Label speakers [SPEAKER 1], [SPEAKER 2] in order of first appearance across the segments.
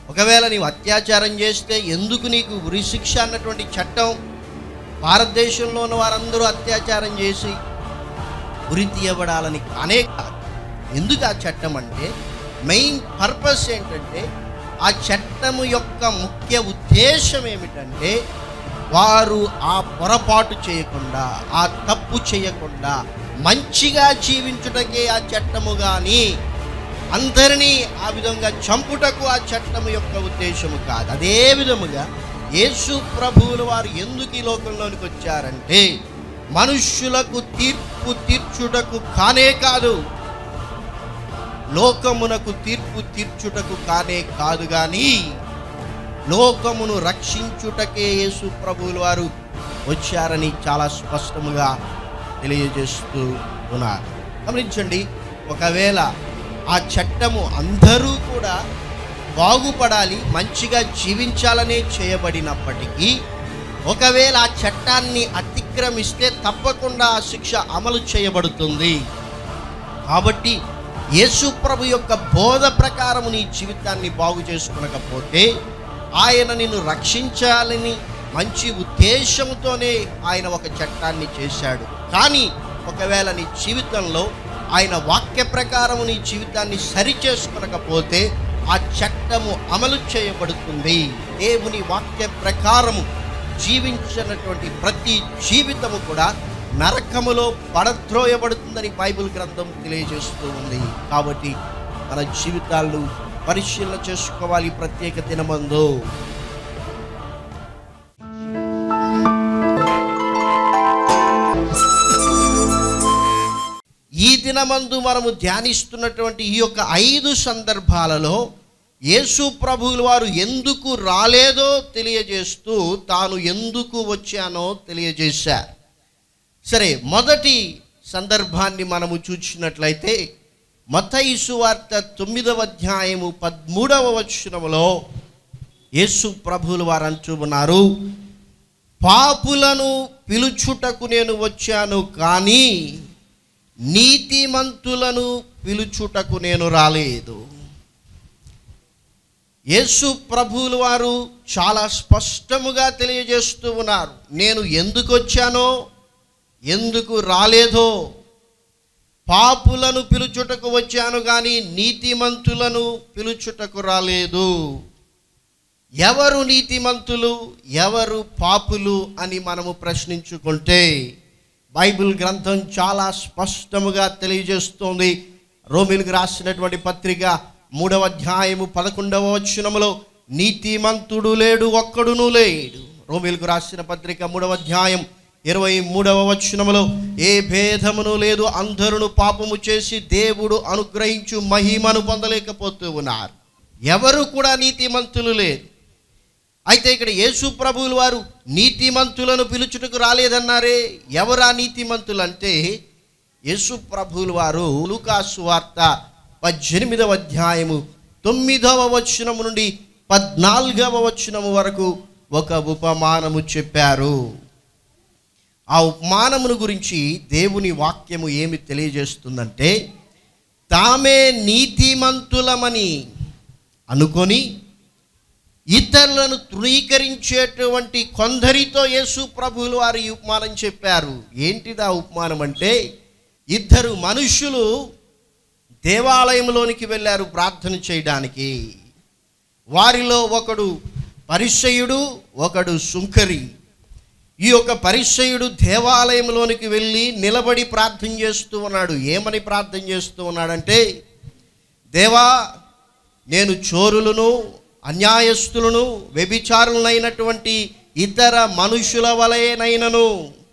[SPEAKER 1] ఒకవేళ నీవు అత్యాచారం చేస్తే ఎందుకు నీకు ఉరి శిక్ష అన్నటువంటి చట్టం భారతదేశంలో ఉన్న వారందరూ అత్యాచారం చేసి ఉరి తీయబడాలని కానే కాదు ఎందుకు ఆ చట్టం అంటే మెయిన్ పర్పస్ ఏంటంటే ఆ చట్టము యొక్క ముఖ్య ఉద్దేశం ఏమిటంటే వారు ఆ పొరపాటు చేయకుండా ఆ తప్పు చేయకుండా మంచిగా జీవించుటకే ఆ చట్టము కానీ అందరినీ ఆ విధంగా చంపుటకు ఆ చట్టము యొక్క ఉద్దేశము కాదు అదే విధముగా యేసు ప్రభువులు వారు ఎందుకు ఈ లోకంలోనికి వచ్చారంటే మనుష్యులకు తీర్పు తీర్చుటకు కానే కాదు లోకమునకు తీర్పు తీర్చుటకు కానే కాదు కానీ లోకమును రక్షించుటకే యేసు ప్రభువుల వారు వచ్చారని చాలా స్పష్టముగా తెలియజేస్తూ ఉన్నారు గమనించండి ఒకవేళ ఆ చట్టము అందరూ కూడా బాగుపడాలి మంచిగా జీవించాలనే చేయబడినప్పటికీ ఒకవేళ ఆ చట్టాన్ని అతిక్రమిస్తే తప్పకుండా ఆ శిక్ష అమలు చేయబడుతుంది కాబట్టి యేసు ప్రభు యొక్క బోధ ప్రకారం నీ జీవితాన్ని బాగు చేసుకునకపోతే ఆయన నిన్ను రక్షించాలని మంచి ఉద్దేశంతోనే ఆయన ఒక చట్టాన్ని చేశాడు కానీ ఒకవేళ నీ జీవితంలో ఆయన వాక్య ప్రకారం నీ జీవితాన్ని సరి చేసుకునకపోతే ఆ చట్టము అమలు చేయబడుతుంది దేవుని వాక్య ప్రకారము జీవించినటువంటి ప్రతి జీవితము కూడా నరకములో పడద్రోయబడుతుందని బైబిల్ గ్రంథం తెలియజేస్తూ ఉంది కాబట్టి మన జీవితాలను పరిశీలన చేసుకోవాలి ఈ ప్రత్యేక దినమందు ఈ దినమందు మనము ధ్యానిస్తున్నటువంటి ఈ యొక్క ఐదు సందర్భాలలో యేసు ప్రభువుల వారు ఎందుకు రాలేదో తెలియజేస్తూ తాను ఎందుకు వచ్చానో తెలియజేశారు సరే మొదటి సందర్భాన్ని మనము చూసినట్లయితే మతయిసు వార్త తొమ్మిదవ అధ్యాయము పదమూడవ వచనములో యేసు ప్రభువుల వారు అంటూ ఉన్నారు పాపులను పిలుచుటకు నేను వచ్చాను కానీ నీతిమంతులను పిలుచుటకు నేను రాలేదు యేసు ప్రభువుల వారు చాలా స్పష్టముగా తెలియజేస్తూ ఉన్నారు నేను ఎందుకు వచ్చానో ఎందుకు రాలేదో పాపులను పిలుచుటకు వచ్చాను కానీ నీతిమంతులను పిలుచుటకు రాలేదు ఎవరు నీతిమంతులు ఎవరు పాపులు అని మనము ప్రశ్నించుకుంటే బైబిల్ గ్రంథం చాలా స్పష్టముగా తెలియజేస్తోంది రోమిలకు రాసినటువంటి పత్రిక మూడవ అధ్యాయము పదకొండవ వచనములో నీతిమంతుడు లేడు ఒక్కడును లేడు రోమిలకు రాసిన పత్రిక మూడవ అధ్యాయం ఇరవై మూడవ వచనములో ఏ భేదమును లేదు అందరును పాపము చేసి దేవుడు అనుగ్రహించు మహిమను పొందలేకపోతూ ఉన్నారు ఎవరు కూడా నీతిమంతులు లేరు అయితే ఇక్కడ యేసు ప్రభువులు వారు నీతిమంతులను పిలుచుటకు రాలేదన్నారే ఎవరా నీతిమంతులు అంటే యేసు ప్రభువులు వారు లూకాసు వార్త పద్దెనిమిదవ అధ్యాయము తొమ్మిదవ వచనము నుండి పద్నాలుగవ వచనము వరకు ఒక ఉపమానము చెప్పారు ఆ ఉపమానమును గురించి దేవుని వాక్యము ఏమి తెలియజేస్తుందంటే తామే నీతిమంతులమని అనుకొని ఇతరులను తృణీకరించేటువంటి కొందరితో యేసు ప్రభువులు వారు ఈ ఉపమానం చెప్పారు ఏంటిది ఆ ఉపమానం అంటే ఇద్దరు మనుషులు దేవాలయంలోనికి వెళ్ళారు ప్రార్థన చేయడానికి వారిలో ఒకడు పరిసయుడు ఒకడు సుంకరి ఈ యొక్క పరిసయుడు దేవాలయంలోనికి వెళ్ళి నిలబడి ప్రార్థన చేస్తూ ఉన్నాడు ఏమని ప్రార్థన చేస్తూ ఉన్నాడంటే దేవా నేను చోరులను అన్యాయస్తులను వ్యభిచారులైనటువంటి ఇతర మనుషుల వలెనైనను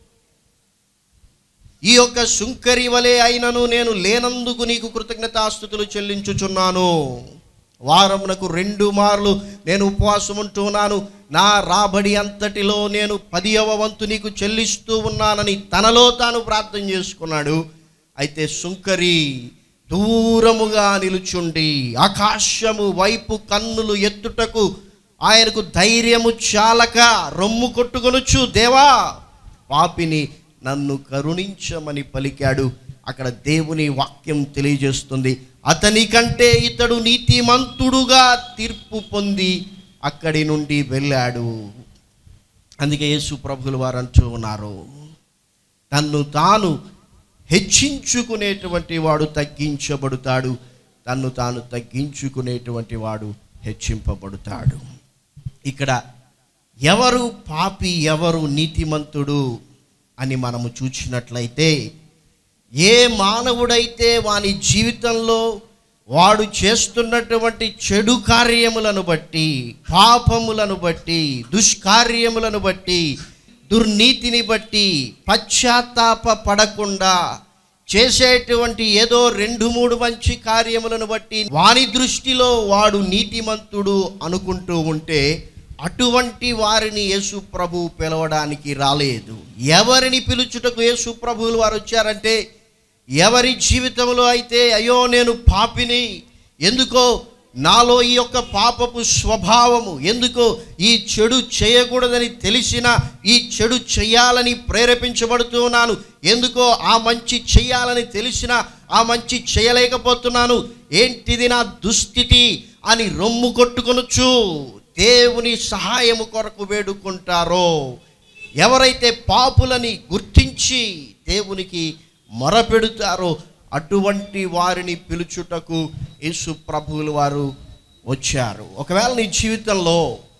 [SPEAKER 1] ఈ యొక్క శుంకరి వలె అయినను నేను లేనందుకు నీకు కృతజ్ఞతాస్థుతులు చెల్లించుచున్నాను వారమునకు రెండు మార్లు నేను ఉపవాసం ఉంటున్నాను నా రాబడి అంతటిలో నేను పదియవ వంతు నీకు చెల్లిస్తూ ఉన్నానని తనలో తాను ప్రార్థన చేసుకున్నాడు అయితే శుంకరి దూరముగా నిలుచుండి ఆకాశము వైపు కన్నులు ఎత్తుటకు ఆయనకు ధైర్యము చాలక రొమ్ము కొట్టుకొనుచు దేవా పాపిని నన్ను కరుణించమని పలికాడు అక్కడ దేవుని వాక్యం తెలియజేస్తుంది అతని కంటే ఇతడు నీతిమంతుడుగా తీర్పు పొంది అక్కడి నుండి వెళ్ళాడు అందుకే యేసు ప్రభులు వారు అంటూ ఉన్నారు తన్ను తాను హెచ్చించుకునేటువంటి వాడు తగ్గించబడుతాడు తన్ను తాను తగ్గించుకునేటువంటి వాడు హెచ్చింపబడుతాడు ఇక్కడ ఎవరు పాపి ఎవరు నీతిమంతుడు అని మనము చూసినట్లయితే ఏ మానవుడైతే వాని జీవితంలో వాడు చేస్తున్నటువంటి చెడు కార్యములను బట్టి పాపములను బట్టి దుష్కార్యములను బట్టి దుర్నీతిని బట్టి పశ్చాత్తాప పడకుండా చేసేటువంటి ఏదో రెండు మూడు మంచి కార్యములను బట్టి వాని దృష్టిలో వాడు నీతిమంతుడు అనుకుంటూ ఉంటే అటువంటి వారిని యేసు ప్రభు పిలవడానికి రాలేదు ఎవరిని పిలుచుటకు యేసు ప్రభువులు వారు వచ్చారంటే ఎవరి జీవితంలో అయితే అయ్యో నేను పాపిని ఎందుకో నాలో ఈ యొక్క పాపపు స్వభావము ఎందుకో ఈ చెడు చేయకూడదని తెలిసిన ఈ చెడు చేయాలని ప్రేరేపించబడుతూ ఉన్నాను ఎందుకో ఆ మంచి చేయాలని తెలిసిన ఆ మంచి చేయలేకపోతున్నాను ఏంటిది నా దుస్థితి అని రొమ్ము కొట్టుకొనొచ్చు దేవుని సహాయము కొరకు వేడుకుంటారో ఎవరైతే పాపులని గుర్తించి దేవునికి మొరపెడుతారో అటువంటి వారిని పిలుచుటకు యేసు ప్రభువులు వారు వచ్చారు ఒకవేళ నీ జీవితంలో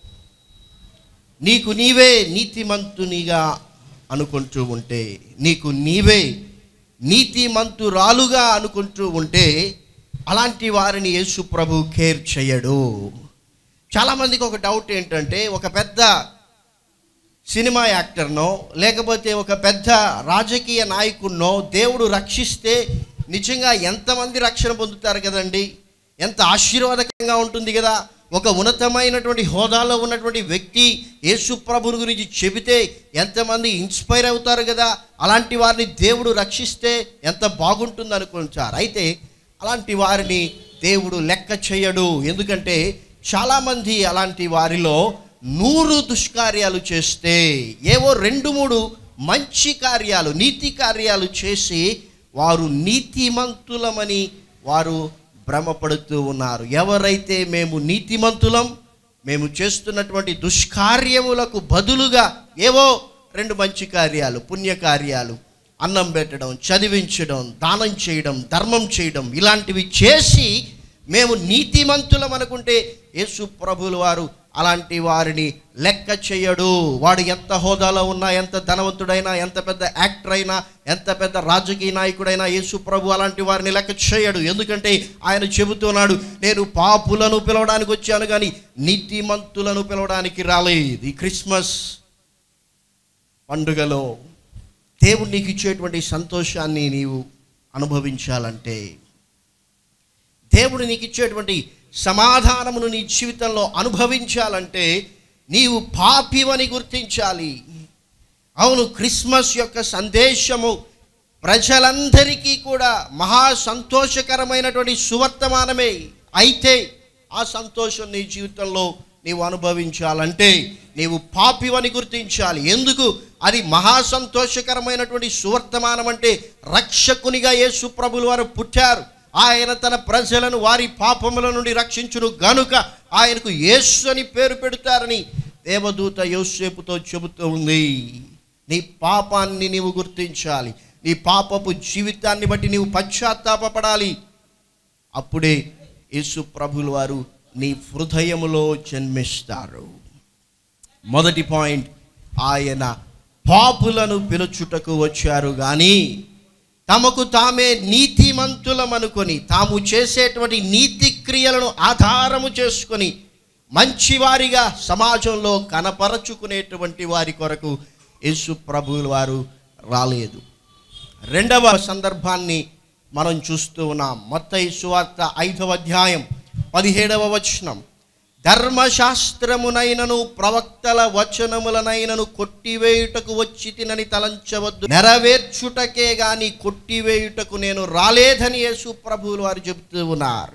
[SPEAKER 1] నీకు నీవే నీతిమంతునిగా అనుకుంటూ ఉంటే నీకు నీవే నీతిమంతురాలుగా అనుకుంటూ ఉంటే అలాంటి వారిని యేసు ప్రభు కేర్ చేయడు చాలామందికి ఒక డౌట్ ఏంటంటే ఒక పెద్ద సినిమా యాక్టర్నో లేకపోతే ఒక పెద్ద రాజకీయ నాయకుడినో దేవుడు రక్షిస్తే నిజంగా ఎంతమంది రక్షణ పొందుతారు కదండి ఎంత ఆశీర్వాదకంగా ఉంటుంది కదా ఒక ఉన్నతమైనటువంటి హోదాలో ఉన్నటువంటి వ్యక్తి యేసు ప్రభుని గురించి చెబితే ఎంతమంది ఇన్స్పైర్ అవుతారు కదా అలాంటి వారిని దేవుడు రక్షిస్తే ఎంత బాగుంటుంది అనుకుంటారు అయితే అలాంటి వారిని దేవుడు లెక్క చేయడు ఎందుకంటే చాలామంది అలాంటి వారిలో నూరు దుష్కార్యాలు చేస్తే ఏవో రెండు మూడు మంచి కార్యాలు నీతి కార్యాలు చేసి వారు నీతిమంతులమని వారు భ్రమపడుతూ ఉన్నారు ఎవరైతే మేము నీతిమంతులం మేము చేస్తున్నటువంటి దుష్కార్యములకు బదులుగా ఏవో రెండు మంచి కార్యాలు పుణ్యకార్యాలు అన్నం పెట్టడం చదివించడం దానం చేయడం ధర్మం చేయడం ఇలాంటివి చేసి మేము నీతిమంతులం అనుకుంటే యేసు ప్రభులు వారు అలాంటి వారిని లెక్క చేయడు వాడు ఎంత హోదాలో ఉన్నా ఎంత ధనవంతుడైనా ఎంత పెద్ద యాక్టర్ అయినా ఎంత పెద్ద రాజకీయ నాయకుడైనా యేసు ప్రభు అలాంటి వారిని లెక్క చేయడు ఎందుకంటే ఆయన చెబుతున్నాడు నేను పాపులను పిలవడానికి వచ్చాను కానీ నీతిమంతులను పిలవడానికి రాలేదు ఈ క్రిస్మస్ పండుగలో దేవుడు నీకు ఇచ్చేటువంటి సంతోషాన్ని నీవు అనుభవించాలంటే దేవుడు నీకు ఇచ్చేటువంటి సమాధానమును నీ జీవితంలో అనుభవించాలంటే నీవు పాపివని గుర్తించాలి అవును క్రిస్మస్ యొక్క సందేశము ప్రజలందరికీ కూడా మహా సంతోషకరమైనటువంటి సువర్తమానమే అయితే ఆ సంతోషం నీ జీవితంలో నీవు అనుభవించాలంటే నీవు పాపివని గుర్తించాలి ఎందుకు అది మహా సంతోషకరమైనటువంటి సువర్తమానం అంటే రక్షకునిగా యేసు ప్రభులు వారు పుట్టారు ఆయన తన ప్రజలను వారి పాపముల నుండి రక్షించును గనుక ఆయనకు యేసు అని పేరు పెడతారని దేవదూత యోసేపుతో చెబుతూ ఉంది నీ పాపాన్ని నీవు గుర్తించాలి నీ పాపపు జీవితాన్ని బట్టి నీవు పశ్చాత్తాపపడాలి అప్పుడే యేసు ప్రభుల వారు నీ హృదయములో జన్మిస్తారు మొదటి పాయింట్ ఆయన పాపులను పిలుచుటకు వచ్చారు కానీ తమకు తామే నీతిమంతులమనుకొని తాము చేసేటువంటి నీతి క్రియలను ఆధారము చేసుకొని మంచివారిగా సమాజంలో కనపరచుకునేటువంటి వారి కొరకు యేసు ప్రభువుల వారు రాలేదు రెండవ సందర్భాన్ని మనం చూస్తూ ఉన్నాం మొత్త సువార్త ఐదవ అధ్యాయం పదిహేడవ వచనం ధర్మశాస్త్రమునైనను ప్రవక్తల వచనములనైనను కొట్టివేయుటకు వచ్చి తినని తలంచవద్దు నెరవేర్చుటకే గాని కొట్టివేయుటకు నేను రాలేదని యేసు ప్రభువులు వారు చెబుతూ ఉన్నారు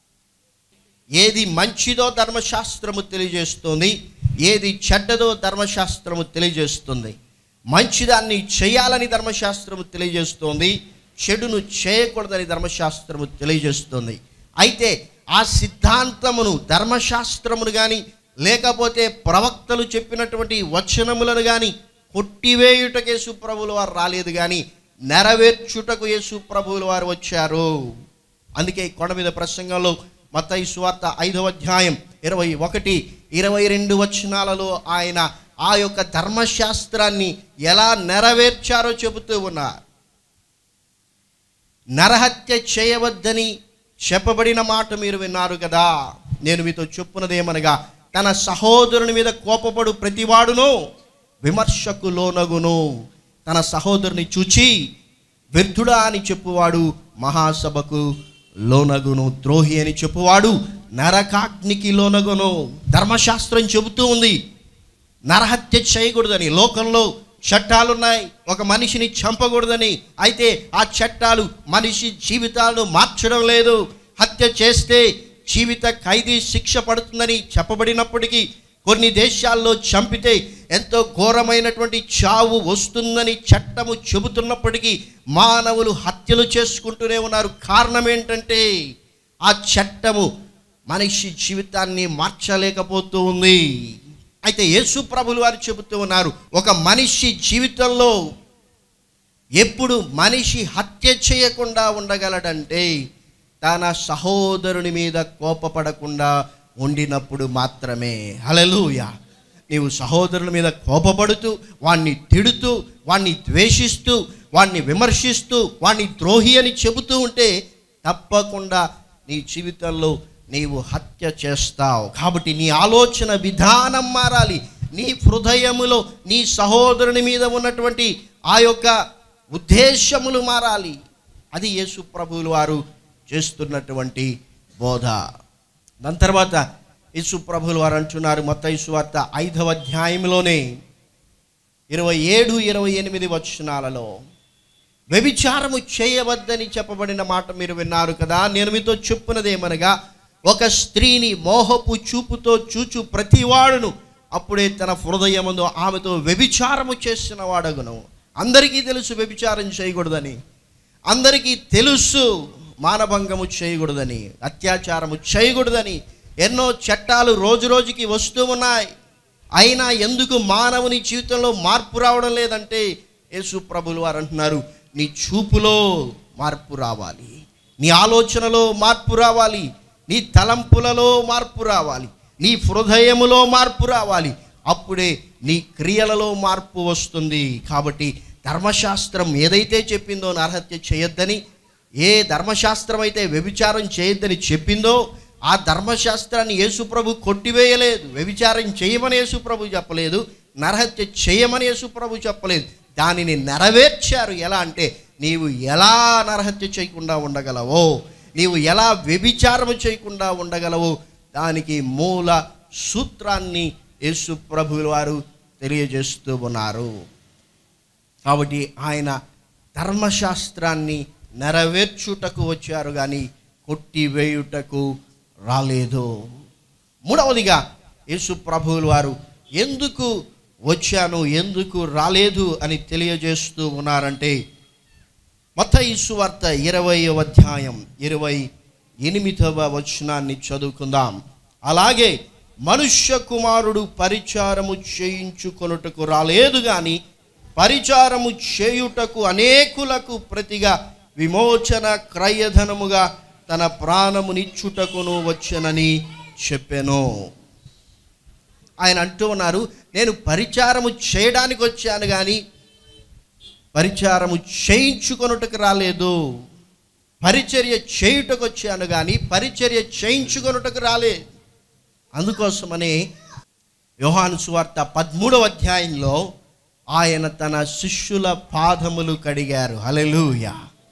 [SPEAKER 1] ఏది మంచిదో ధర్మశాస్త్రము తెలియజేస్తుంది ఏది చెడ్డదో ధర్మశాస్త్రము తెలియజేస్తుంది మంచిదాన్ని చేయాలని ధర్మశాస్త్రము తెలియజేస్తుంది చెడును చేయకూడదని ధర్మశాస్త్రము తెలియజేస్తుంది అయితే ఆ సిద్ధాంతమును ధర్మశాస్త్రమును కానీ లేకపోతే ప్రవక్తలు చెప్పినటువంటి వచనములను కానీ కొట్టివేయుటకు యేసు ప్రభువుల వారు రాలేదు కానీ నెరవేర్చుటకు యేసు ప్రభువుల వారు వచ్చారు అందుకే ఈ కొండ మీద ప్రసంగంలో మత్తయి సువార్త ఐదవ అధ్యాయం ఇరవై ఒకటి ఇరవై రెండు వచనాలలో ఆయన ఆ యొక్క ధర్మశాస్త్రాన్ని ఎలా నెరవేర్చారో చెబుతూ ఉన్నారు నరహత్య చేయవద్దని చెప్పబడిన మాట మీరు విన్నారు కదా నేను మీతో చెప్పున్నదేమనగా తన సహోదరుని మీద కోపపడు ప్రతివాడును విమర్శకు లోనగును తన సహోదరుని చూచి వ్యర్థుడా అని చెప్పువాడు మహాసభకు లోనగును ద్రోహి అని చెప్పువాడు నరకాగ్నికి లోనగును ధర్మశాస్త్రం చెబుతూ ఉంది నరహత్య చేయకూడదని లోకంలో చట్టాలున్నాయి ఒక మనిషిని చంపకూడదని అయితే ఆ చట్టాలు మనిషి జీవితాలను మార్చడం లేదు హత్య చేస్తే జీవిత ఖైదీ శిక్ష పడుతుందని చెప్పబడినప్పటికీ కొన్ని దేశాల్లో చంపితే ఎంతో ఘోరమైనటువంటి చావు వస్తుందని చట్టము చెబుతున్నప్పటికీ మానవులు హత్యలు చేసుకుంటూనే ఉన్నారు కారణం ఏంటంటే ఆ చట్టము మనిషి జీవితాన్ని మార్చలేకపోతూ ఉంది అయితే యేసు ప్రభులు వారు చెబుతూ ఉన్నారు ఒక మనిషి జీవితంలో ఎప్పుడు మనిషి హత్య చేయకుండా ఉండగలడంటే తన సహోదరుని మీద కోపపడకుండా ఉండినప్పుడు మాత్రమే హలలుయ నీవు సహోదరుల మీద కోపపడుతూ వాణ్ణి తిడుతూ వాణ్ణి ద్వేషిస్తూ వాణ్ణి విమర్శిస్తూ వాణ్ణి ద్రోహి అని చెబుతూ ఉంటే తప్పకుండా నీ జీవితంలో నీవు హత్య చేస్తావు కాబట్టి నీ ఆలోచన విధానం మారాలి నీ హృదయములో నీ సహోదరుని మీద ఉన్నటువంటి ఆ యొక్క ఉద్దేశములు మారాలి అది యేసు ప్రభువులు వారు చేస్తున్నటువంటి బోధ దాని తర్వాత యేసు ప్రభువులు వారు అంటున్నారు మొత్త వార్త ఐదవ అధ్యాయంలోనే ఇరవై ఏడు ఇరవై ఎనిమిది వచనాలలో వ్యభిచారము చేయవద్దని చెప్పబడిన మాట మీరు విన్నారు కదా నేను మీతో చెప్పున్నదేమనగా ఒక స్త్రీని మోహపు చూపుతో చూచు ప్రతివాడును అప్పుడే తన హృదయముందు ఆమెతో వ్యభిచారము చేసిన వాడగును అందరికీ తెలుసు వ్యభిచారం చేయకూడదని అందరికీ తెలుసు మానభంగము చేయకూడదని అత్యాచారము చేయకూడదని ఎన్నో చట్టాలు రోజు రోజుకి వస్తూ ఉన్నాయి అయినా ఎందుకు మానవుని జీవితంలో మార్పు రావడం లేదంటే యేసు ప్రభులు వారు అంటున్నారు నీ చూపులో మార్పు రావాలి నీ ఆలోచనలో మార్పు రావాలి నీ తలంపులలో మార్పు రావాలి నీ హృదయములో మార్పు రావాలి అప్పుడే నీ క్రియలలో మార్పు వస్తుంది కాబట్టి ధర్మశాస్త్రం ఏదైతే చెప్పిందో నరహత్య చేయొద్దని ఏ ధర్మశాస్త్రం అయితే వ్యభిచారం చేయొద్దని చెప్పిందో ఆ ధర్మశాస్త్రాన్ని యేసుప్రభు కొట్టివేయలేదు వ్యభిచారం చేయమని యేసుప్రభు చెప్పలేదు నరహత్య చేయమని యేసుప్రభు చెప్పలేదు దానిని నెరవేర్చారు ఎలా అంటే నీవు ఎలా నరహత్య చేయకుండా ఉండగలవో నీవు ఎలా వ్యభిచారము చేయకుండా ఉండగలవో దానికి మూల సూత్రాన్ని యేసు ప్రభువుల వారు తెలియజేస్తూ ఉన్నారు కాబట్టి ఆయన ధర్మశాస్త్రాన్ని నెరవేర్చుటకు వచ్చారు కానీ కొట్టివేయుటకు రాలేదు మూడవదిగా యేసు ప్రభువులు వారు ఎందుకు వచ్చాను ఎందుకు రాలేదు అని తెలియజేస్తూ ఉన్నారంటే మత వార్త ఇరవయవ అధ్యాయం ఇరవై ఎనిమిదవ వచనాన్ని చదువుకుందాం అలాగే మనుష్య కుమారుడు పరిచారము చేయించుకొనుటకు రాలేదు కానీ పరిచారము చేయుటకు అనేకులకు ప్రతిగా విమోచన క్రయధనముగా తన ప్రాణమునిచ్చుటకును వచ్చనని చెప్పాను ఆయన అంటూ ఉన్నారు నేను పరిచారము చేయడానికి వచ్చాను కానీ పరిచారము చేయించుకొనుటకు రాలేదు పరిచర్య చేయుటకు వచ్చాను కానీ పరిచర్య చేయించుకొనుటకు రాలేదు అందుకోసమనే యోహాను సువార్త పదమూడవ అధ్యాయంలో ఆయన తన శిష్యుల పాదములు కడిగారు హల్లెలూయా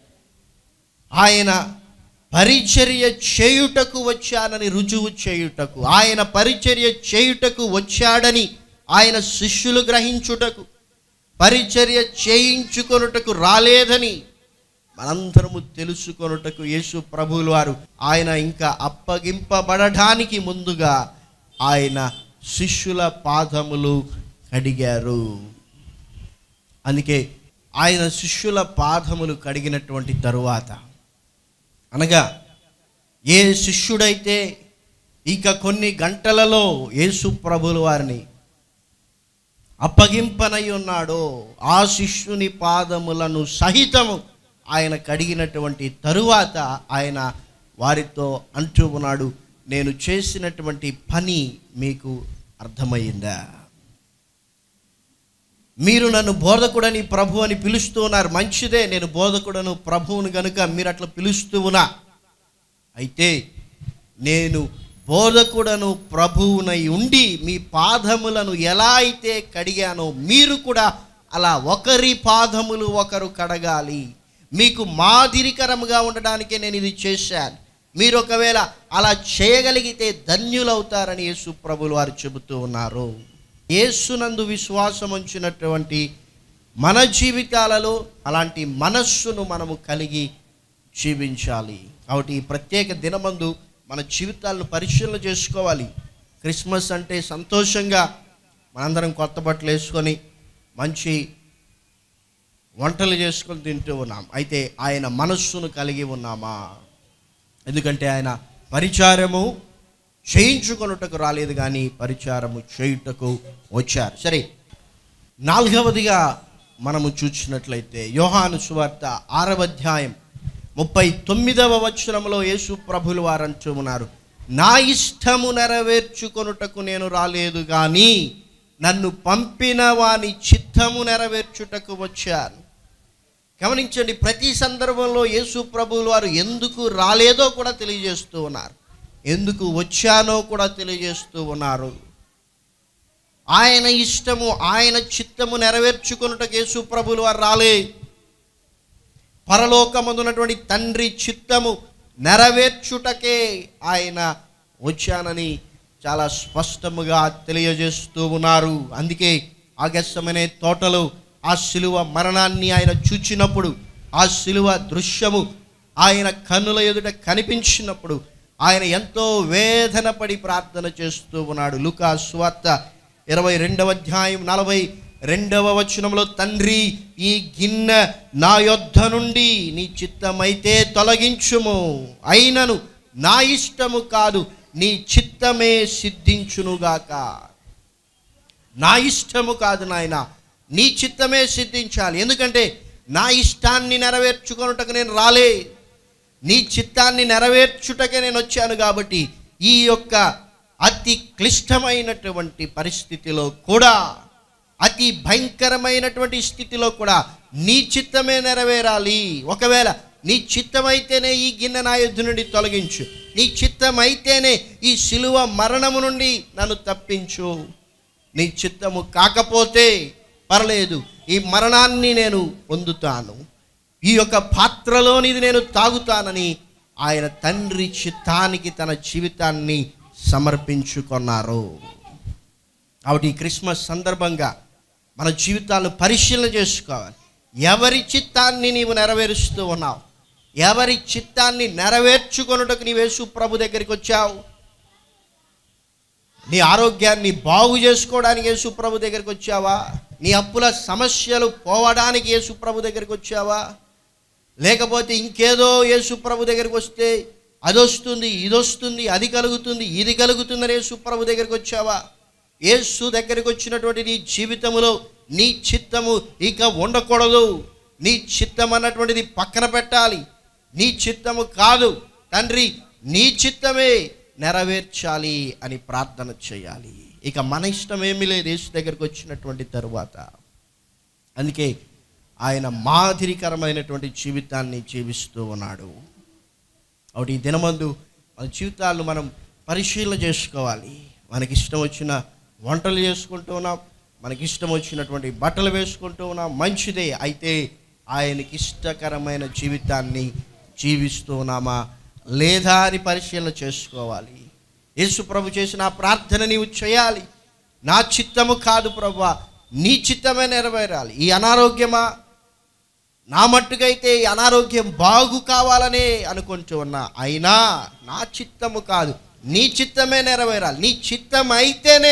[SPEAKER 1] ఆయన పరిచర్య చేయుటకు వచ్చానని రుజువు చేయుటకు ఆయన పరిచర్య చేయుటకు వచ్చాడని ఆయన శిష్యులు గ్రహించుటకు పరిచర్య చేయించుకొనుటకు రాలేదని మనందరము తెలుసుకొనుటకు యేసు ప్రభువుల వారు ఆయన ఇంకా అప్పగింపబడడానికి ముందుగా ఆయన శిష్యుల పాదములు కడిగారు అందుకే ఆయన శిష్యుల పాదములు కడిగినటువంటి తరువాత అనగా ఏ శిష్యుడైతే ఇక కొన్ని గంటలలో యేసు ప్రభుల వారిని అప్పగింపనై ఉన్నాడో ఆ శిష్యుని పాదములను సహితము ఆయన కడిగినటువంటి తరువాత ఆయన వారితో అంటూ ఉన్నాడు నేను చేసినటువంటి పని మీకు అర్థమైందా మీరు నన్ను బోధకుడని ప్రభు అని పిలుస్తూ ఉన్నారు మంచిదే నేను బోధకుడను ప్రభువును గనుక మీరు అట్లా పిలుస్తూ ఉన్నా అయితే నేను బోధకుడను ప్రభువునై ఉండి మీ పాదములను ఎలా అయితే కడిగానో మీరు కూడా అలా ఒకరి పాదములు ఒకరు కడగాలి మీకు మాదిరికరముగా ఉండడానికే నేను ఇది చేశాను మీరు ఒకవేళ అలా చేయగలిగితే ధన్యులవుతారని యేసు ప్రభులు వారు చెబుతూ ఉన్నారు యేసునందు విశ్వాసం ఉంచినటువంటి మన జీవితాలలో అలాంటి మనస్సును మనము కలిగి జీవించాలి కాబట్టి ఈ ప్రత్యేక దినమందు మన జీవితాలను పరిశీలన చేసుకోవాలి క్రిస్మస్ అంటే సంతోషంగా మనందరం కొత్త బట్టలు వేసుకొని మంచి వంటలు చేసుకొని తింటూ ఉన్నాం అయితే ఆయన మనస్సును కలిగి ఉన్నామా ఎందుకంటే ఆయన పరిచారము చేయించుకొనుటకు రాలేదు కానీ పరిచారము చేయుటకు వచ్చారు సరే నాలుగవదిగా మనము చూసినట్లయితే యోహాను సువార్త ఆరవ అధ్యాయం ముప్పై తొమ్మిదవ వచనంలో యేసు ప్రభులు వారు అంటూ ఉన్నారు నా ఇష్టము నెరవేర్చుకొనుటకు నేను రాలేదు కానీ నన్ను పంపిన వాని చిత్తము నెరవేర్చుటకు వచ్చాను గమనించండి ప్రతి సందర్భంలో యేసు ప్రభువులు వారు ఎందుకు రాలేదో కూడా తెలియజేస్తూ ఉన్నారు ఎందుకు వచ్చానో కూడా తెలియజేస్తూ ఉన్నారు ఆయన ఇష్టము ఆయన చిత్తము నెరవేర్చుకున్నటకు యేసు ప్రభువులు వారు రాలే పరలోకమందున్నటువంటి తండ్రి చిత్తము నెరవేర్చుటకే ఆయన వచ్చానని చాలా స్పష్టముగా తెలియజేస్తూ ఉన్నారు అందుకే ఆగస్టమనే తోటలో ఆ శిలువ మరణాన్ని ఆయన చూచినప్పుడు ఆ శిలువ దృశ్యము ఆయన కన్నుల ఎదుట కనిపించినప్పుడు ఆయన ఎంతో వేదన పడి ప్రార్థన చేస్తూ ఉన్నాడు లుకా స్వార్త ఇరవై రెండవ అధ్యాయం నలభై రెండవ వచనంలో తండ్రి ఈ గిన్నె నా యొద్ధ నుండి నీ చిత్తమైతే తొలగించుము అయినను నా ఇష్టము కాదు నీ చిత్తమే సిద్ధించునుగాక నా ఇష్టము కాదు నాయన నీ చిత్తమే సిద్ధించాలి ఎందుకంటే నా ఇష్టాన్ని నెరవేర్చుకొనుటకు నేను రాలే నీ చిత్తాన్ని నెరవేర్చుటకే నేను వచ్చాను కాబట్టి ఈ యొక్క అతి క్లిష్టమైనటువంటి పరిస్థితిలో కూడా అతి భయంకరమైనటువంటి స్థితిలో కూడా నీ చిత్తమే నెరవేరాలి ఒకవేళ నీ చిత్తమైతేనే ఈ గిన్నె నా యొద్ద నుండి తొలగించు నీ చిత్తమైతేనే ఈ శిలువ మరణము నుండి నన్ను తప్పించు నీ చిత్తము కాకపోతే పర్లేదు ఈ మరణాన్ని నేను పొందుతాను ఈ యొక్క పాత్రలోనిది నేను తాగుతానని ఆయన తండ్రి చిత్తానికి తన జీవితాన్ని సమర్పించుకున్నారు కాబట్టి ఈ క్రిస్మస్ సందర్భంగా మన జీవితాలను పరిశీలన చేసుకోవాలి ఎవరి చిత్తాన్ని నీవు నెరవేరుస్తూ ఉన్నావు ఎవరి చిత్తాన్ని నెరవేర్చుకొనుటకు నీవు యేసు ప్రభు దగ్గరికి వచ్చావు నీ ఆరోగ్యాన్ని బాగు చేసుకోవడానికి యేసు ప్రభు దగ్గరికి వచ్చావా నీ అప్పుల సమస్యలు పోవడానికి యేసు ప్రభు దగ్గరికి వచ్చావా లేకపోతే ఇంకేదో యేసు ప్రభు దగ్గరికి వస్తే అది వస్తుంది ఇది వస్తుంది అది కలుగుతుంది ఇది కలుగుతుందని యేసు ప్రభు దగ్గరికి వచ్చావా యేసు దగ్గరికి వచ్చినటువంటి నీ జీవితములో నీ చిత్తము ఇక ఉండకూడదు నీ చిత్తం అన్నటువంటిది పక్కన పెట్టాలి నీ చిత్తము కాదు తండ్రి నీ చిత్తమే నెరవేర్చాలి అని ప్రార్థన చేయాలి ఇక మన ఇష్టం ఏమీ లేదు యేసు దగ్గరికి వచ్చినటువంటి తరువాత అందుకే ఆయన మాదిరికరమైనటువంటి జీవితాన్ని జీవిస్తూ ఉన్నాడు కాబట్టి ఈ దినమందు మన జీవితాలను మనం పరిశీలన చేసుకోవాలి మనకి ఇష్టం వచ్చిన వంటలు చేసుకుంటూ ఉన్నాం మనకి ఇష్టం వచ్చినటువంటి బట్టలు వేసుకుంటూ ఉన్నాం మంచిదే అయితే ఆయనకి ఇష్టకరమైన జీవితాన్ని జీవిస్తూ ఉన్నామా లేదా అని పరిశీలన చేసుకోవాలి యేసు ప్రభు చేసిన ఆ ప్రార్థన నీవు చేయాలి నా చిత్తము కాదు ప్రభు నీ చిత్తమే నెరవేరాలి ఈ అనారోగ్యమా నా మట్టుకైతే ఈ అనారోగ్యం బాగు కావాలనే అనుకుంటూ ఉన్నా అయినా నా చిత్తము కాదు నీ చిత్తమే నెరవేరాలి నీ చిత్తం అయితేనే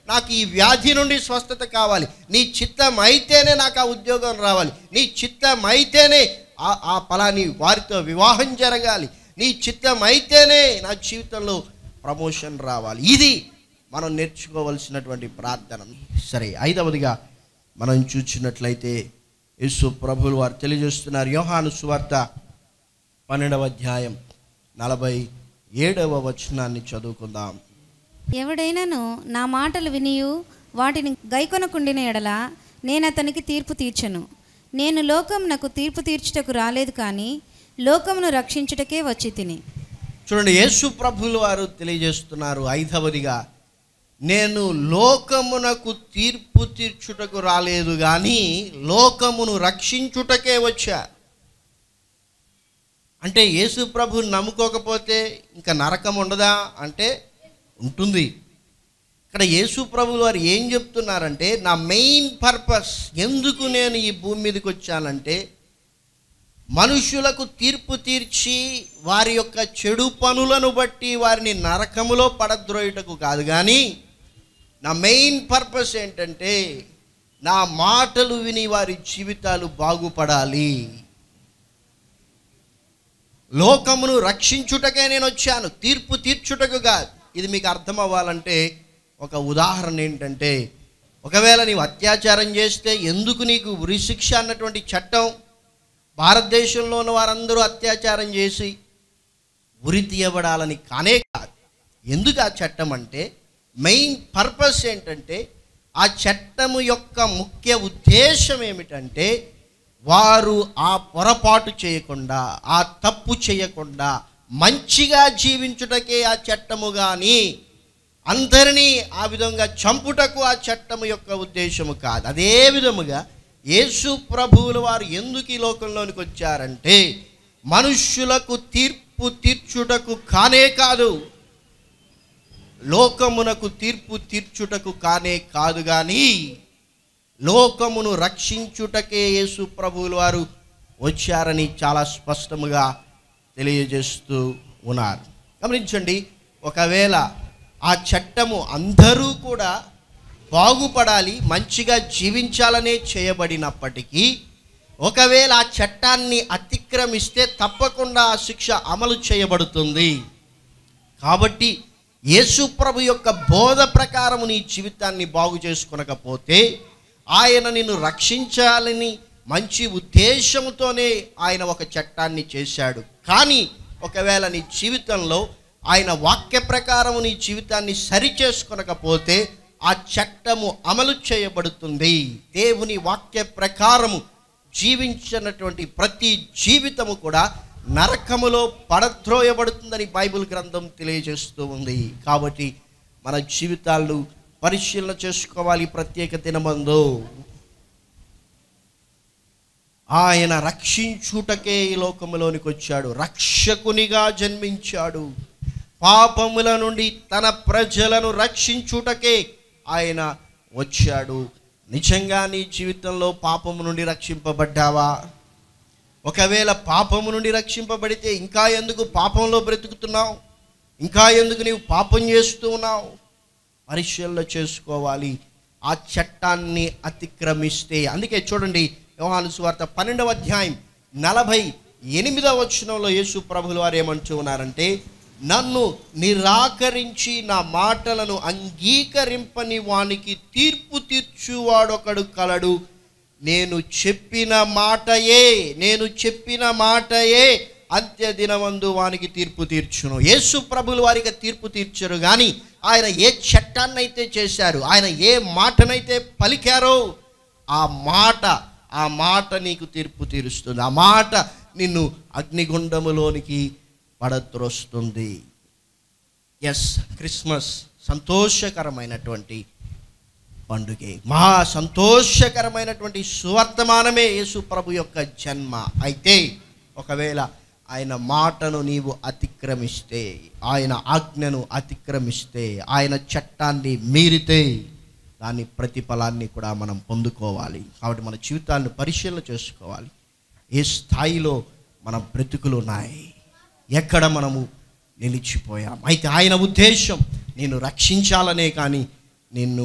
[SPEAKER 1] నాకు ఈ వ్యాధి నుండి స్వస్థత కావాలి నీ చిత్తం అయితేనే నాకు ఆ ఉద్యోగం రావాలి నీ చిత్తం అయితేనే ఆ ఆ పలాని వారితో వివాహం జరగాలి నీ చిత్తం అయితేనే నా జీవితంలో ప్రమోషన్ రావాలి ఇది మనం నేర్చుకోవలసినటువంటి ప్రార్థన సరే ఐదవదిగా మనం చూసినట్లయితే యేసు ప్రభులు వారు తెలియజేస్తున్నారు యోహాను సువార్త పన్నెండవ అధ్యాయం నలభై ఏడవ వచనాన్ని చదువుకుందాం
[SPEAKER 2] ఎవడైనాను నా మాటలు వినియు వాటిని గైకొనకుండిన ఎడల నేను అతనికి తీర్పు తీర్చను నేను లోకమునకు తీర్పు తీర్చుటకు రాలేదు కానీ లోకమును రక్షించుటకే వచ్చి తిని
[SPEAKER 1] చూడండి యేసు ప్రభులు వారు తెలియజేస్తున్నారు ఐదవదిగా నేను లోకమునకు తీర్పు తీర్చుటకు రాలేదు కానీ లోకమును రక్షించుటకే వచ్చా అంటే యేసు ప్రభుని నమ్ముకోకపోతే ఇంకా నరకం ఉండదా అంటే ఉంటుంది ఇక్కడ యేసు ప్రభులు వారు ఏం చెప్తున్నారంటే నా మెయిన్ పర్పస్ ఎందుకు నేను ఈ భూమి మీదకి వచ్చానంటే మనుషులకు తీర్పు తీర్చి వారి యొక్క చెడు పనులను బట్టి వారిని నరకములో పడద్రోయుటకు కాదు కానీ నా మెయిన్ పర్పస్ ఏంటంటే నా మాటలు విని వారి జీవితాలు బాగుపడాలి లోకమును రక్షించుటకే నేను వచ్చాను తీర్పు తీర్చుటకు కాదు ఇది మీకు అర్థం అవ్వాలంటే ఒక ఉదాహరణ ఏంటంటే ఒకవేళ నీవు అత్యాచారం చేస్తే ఎందుకు నీకు ఉరిశిక్ష అన్నటువంటి చట్టం భారతదేశంలో ఉన్న వారందరూ అత్యాచారం చేసి ఉరి తీయబడాలని కానే కాదు ఎందుకు ఆ చట్టం అంటే మెయిన్ పర్పస్ ఏంటంటే ఆ చట్టము యొక్క ముఖ్య ఉద్దేశం ఏమిటంటే వారు ఆ పొరపాటు చేయకుండా ఆ తప్పు చేయకుండా మంచిగా జీవించుటకే ఆ చట్టము కానీ అందరినీ ఆ విధంగా చంపుటకు ఆ చట్టము యొక్క ఉద్దేశము కాదు అదే విధముగా యేసు ప్రభువులు వారు ఎందుకు ఈ లోకంలోనికి వచ్చారంటే మనుష్యులకు తీర్పు తీర్చుటకు కానే కాదు లోకమునకు తీర్పు తీర్చుటకు కానే కాదు కానీ లోకమును రక్షించుటకే యేసు ప్రభువులు వారు వచ్చారని చాలా స్పష్టముగా తెలియజేస్తూ ఉన్నారు గమనించండి ఒకవేళ ఆ చట్టము అందరూ కూడా బాగుపడాలి మంచిగా జీవించాలనే చేయబడినప్పటికీ ఒకవేళ ఆ చట్టాన్ని అతిక్రమిస్తే తప్పకుండా ఆ శిక్ష అమలు చేయబడుతుంది కాబట్టి యేసు ప్రభు యొక్క బోధ ప్రకారము నీ జీవితాన్ని బాగు చేసుకొనకపోతే ఆయన నిన్ను రక్షించాలని మంచి ఉద్దేశంతోనే ఆయన ఒక చట్టాన్ని చేశాడు కానీ ఒకవేళ నీ జీవితంలో ఆయన వాక్య ప్రకారము నీ జీవితాన్ని సరి చేసుకొనకపోతే ఆ చట్టము అమలు చేయబడుతుంది దేవుని వాక్య ప్రకారము జీవించినటువంటి ప్రతి జీవితము కూడా నరకములో పడద్రోయబడుతుందని బైబిల్ గ్రంథం తెలియజేస్తూ ఉంది కాబట్టి మన జీవితాలను పరిశీలన చేసుకోవాలి ఈ ప్రత్యేక దినమందు ఆయన రక్షించుటకే ఈ లోకములోనికి వచ్చాడు రక్షకునిగా జన్మించాడు పాపముల నుండి తన ప్రజలను రక్షించుటకే ఆయన వచ్చాడు నిజంగా నీ జీవితంలో పాపము నుండి రక్షింపబడ్డావా ఒకవేళ పాపము నుండి రక్షింపబడితే ఇంకా ఎందుకు పాపంలో బ్రతుకుతున్నావు ఇంకా ఎందుకు నీవు పాపం చేస్తూ ఉన్నావు పరిశీలన చేసుకోవాలి ఆ చట్టాన్ని అతిక్రమిస్తే అందుకే చూడండి యోహాను సువార్త పన్నెండవ అధ్యాయం నలభై ఎనిమిదవ వచనంలో యేసు ప్రభులు వారు ఏమంటూ ఉన్నారంటే నన్ను నిరాకరించి నా మాటలను అంగీకరింపని వానికి తీర్పు తీర్చువాడొకడు కలడు నేను చెప్పిన మాటయే నేను చెప్పిన మాటయే అంత్య దినమందు వానికి తీర్పు తీర్చును యేసు ప్రభులు వారికి తీర్పు తీర్చరు కానీ ఆయన ఏ చట్టాన్నైతే చేశారు ఆయన ఏ మాటనైతే పలికారో ఆ మాట ఆ మాట నీకు తీర్పు తీరుస్తుంది ఆ మాట నిన్ను అగ్నిగుండములోనికి పడద్రోస్తుంది ఎస్ క్రిస్మస్ సంతోషకరమైనటువంటి పండుగే మహా సంతోషకరమైనటువంటి సువర్తమానమే యేసు ప్రభు యొక్క జన్మ అయితే ఒకవేళ ఆయన మాటను నీవు అతిక్రమిస్తే ఆయన ఆజ్ఞను అతిక్రమిస్తే ఆయన చట్టాన్ని మీరితే దాని ప్రతిఫలాన్ని కూడా మనం పొందుకోవాలి కాబట్టి మన జీవితాలను పరిశీలన చేసుకోవాలి ఏ స్థాయిలో మన బ్రతుకులు ఉన్నాయి ఎక్కడ మనము నిలిచిపోయాం అయితే ఆయన ఉద్దేశం నేను రక్షించాలనే కానీ నిన్ను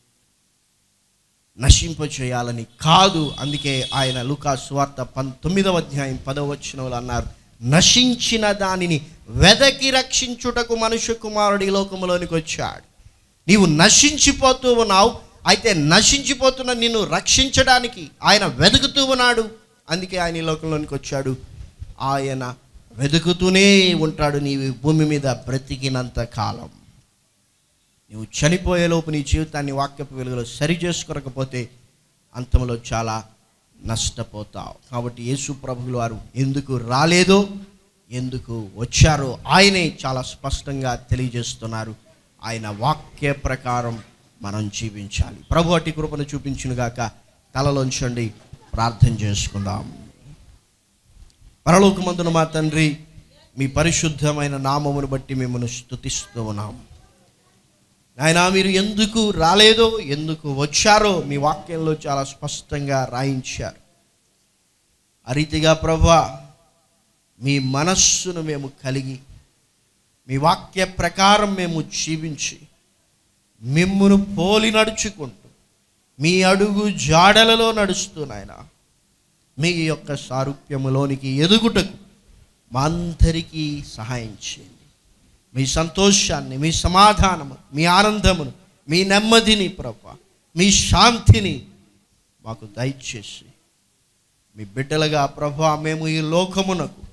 [SPEAKER 1] నశింపచేయాలని కాదు అందుకే ఆయన లూకా స్వార్త పంతొమ్మిదవ అధ్యాయం పదవ వచనంలో అన్నారు నశించిన దానిని వెదకి రక్షించుటకు మనుష్య కుమారుడి లోకములోనికి వచ్చాడు నీవు నశించిపోతూ ఉన్నావు అయితే నశించిపోతున్న నిన్ను రక్షించడానికి ఆయన వెతుకుతూ ఉన్నాడు అందుకే ఆయన ఈ లోకంలోనికి వచ్చాడు ఆయన వెతుకుతూనే ఉంటాడు నీవు ఈ భూమి మీద బ్రతికినంత కాలం నువ్వు చనిపోయేలోపు నీ జీవితాన్ని వాక్యపు వెలుగులో సరి చేసుకోకపోతే అంతంలో చాలా నష్టపోతావు కాబట్టి యేసు ప్రభువులు వారు ఎందుకు రాలేదో ఎందుకు వచ్చారో ఆయనే చాలా స్పష్టంగా తెలియజేస్తున్నారు ఆయన వాక్య ప్రకారం మనం జీవించాలి ప్రభు అట్టి కృపను చూపించునుగాక తలలోంచండి ప్రార్థన చేసుకుందాం పరలోకమందున మా తండ్రి మీ పరిశుద్ధమైన నామమును బట్టి మిమ్మల్ని స్తుతిస్తూ ఉన్నాం ఆయన మీరు ఎందుకు రాలేదో ఎందుకు వచ్చారో మీ వాక్యంలో చాలా స్పష్టంగా రాయించారు ఆ రీతిగా ప్రభా మీ మనస్సును మేము కలిగి మీ వాక్య ప్రకారం మేము జీవించి మిమ్మును పోలి నడుచుకుంటూ మీ అడుగు జాడలలో నడుస్తూ నాయన మీ యొక్క సారూప్యములోనికి ఎదుగుటకు మా అందరికీ సహాయం చేయండి మీ సంతోషాన్ని మీ సమాధానము మీ ఆనందమును మీ నెమ్మదిని ప్రభా మీ శాంతిని మాకు దయచేసి మీ బిడ్డలుగా ప్రభా మేము ఈ లోకమునకు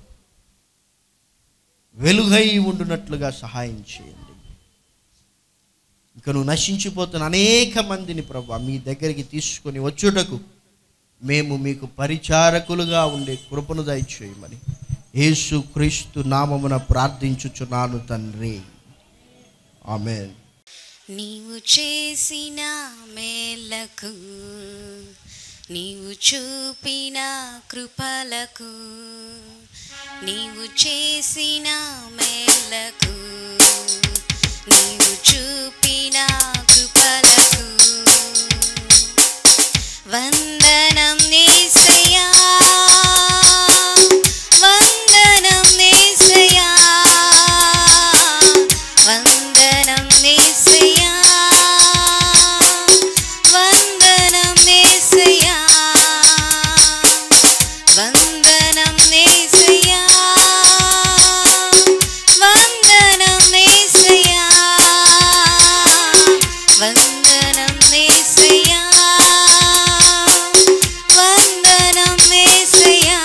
[SPEAKER 1] వెలుగై ఉండునట్లుగా సహాయం చేయండి ఇక నువ్వు నశించిపోతున్న అనేక మందిని ప్రభా మీ దగ్గరికి తీసుకొని వచ్చుటకు మేము మీకు పరిచారకులుగా ఉండే కృపను దయచేయమని యేసు క్రీస్తు నామమున ప్రార్థించుచున్నాను తండ్రి ఆమెన్
[SPEAKER 2] నీవు చేసిన మేలకు నీవు చూపిన కృపలకు నీవు చేసిన మేలకు నీవు చూపిన కృపలకు వందనం నేసయా వందనం నేసయా వందనం నేసయా వందనం నేసయా వందనం నేసయా వందనం నేసయా వందనం నేసయా వందనం నేసయా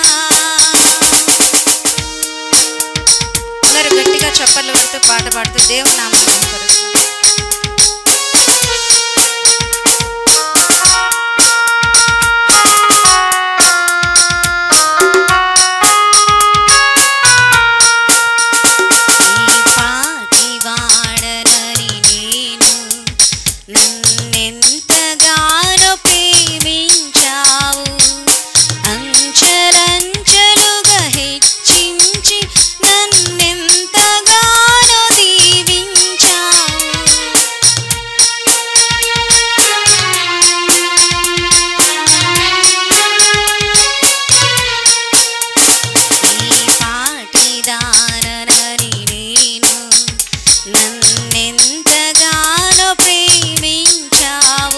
[SPEAKER 2] అందరూ గట్టిగా చప్పట్లు పడుతూ పాట పాడుతూ దేవుని నామం మహిమపరుస్తాం ఈ పాటి వాడనని నేను నన్నెంతగానో ప్రేమించావు అంచలంచలుగా హెచ్చించి నన్నెంతగానో దీవించావు ఈ పాటిదారనని నేను నన్నెంతగానో ప్రేమించావు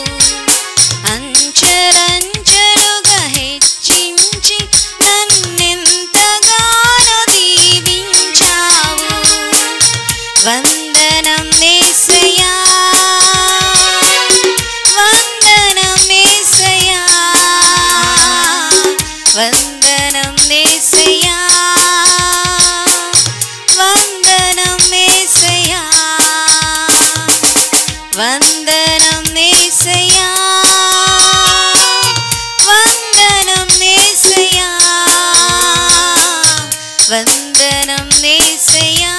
[SPEAKER 2] అంచలంచలుగా హెచ్చించి నన్నెంతగానో దీవించావు వందనం నేసయా వందనం నేసయా వందనం నేసయా వందనం నేసయా వందనం నేసయా వందనం నేసయా వందనం నేసయా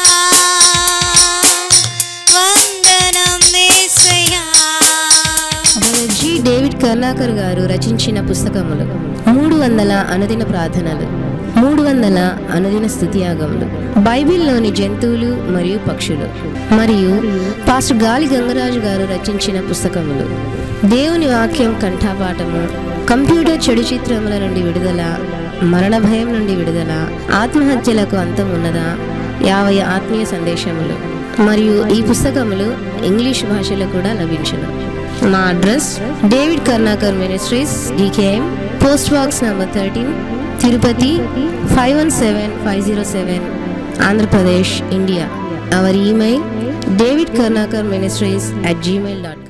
[SPEAKER 2] వందనం నేసయా
[SPEAKER 3] బ్రదర్ జి డేవిడ్ కర్లాకర్ గారు రచించిన పుస్తకములు మూడు వందల అనుదిన ప్రార్థనలు మూడు వందల అనుదిన స్థుతియాగములు బైబిల్లోని జంతువులు మరియు పక్షులు మరియు పాస్టర్ గాలి గంగరాజు గారు రచించిన పుస్తకములు దేవుని వాక్యం కంఠపాఠము కంప్యూటర్ చెడు చిత్రముల నుండి విడుదల మరణ భయం నుండి విడుదల ఆత్మహత్యలకు అంతం ఉన్నదా యాభై ఆత్మీయ సందేశములు మరియు ఈ పుస్తకములు ఇంగ్లీష్ భాషలో కూడా లభించును మా address David Karnakar ministries DKM post box number thirteen Tirupati five one seven five zero seven Andhra Pradesh India our email David Karnakar ministries at Gmail dot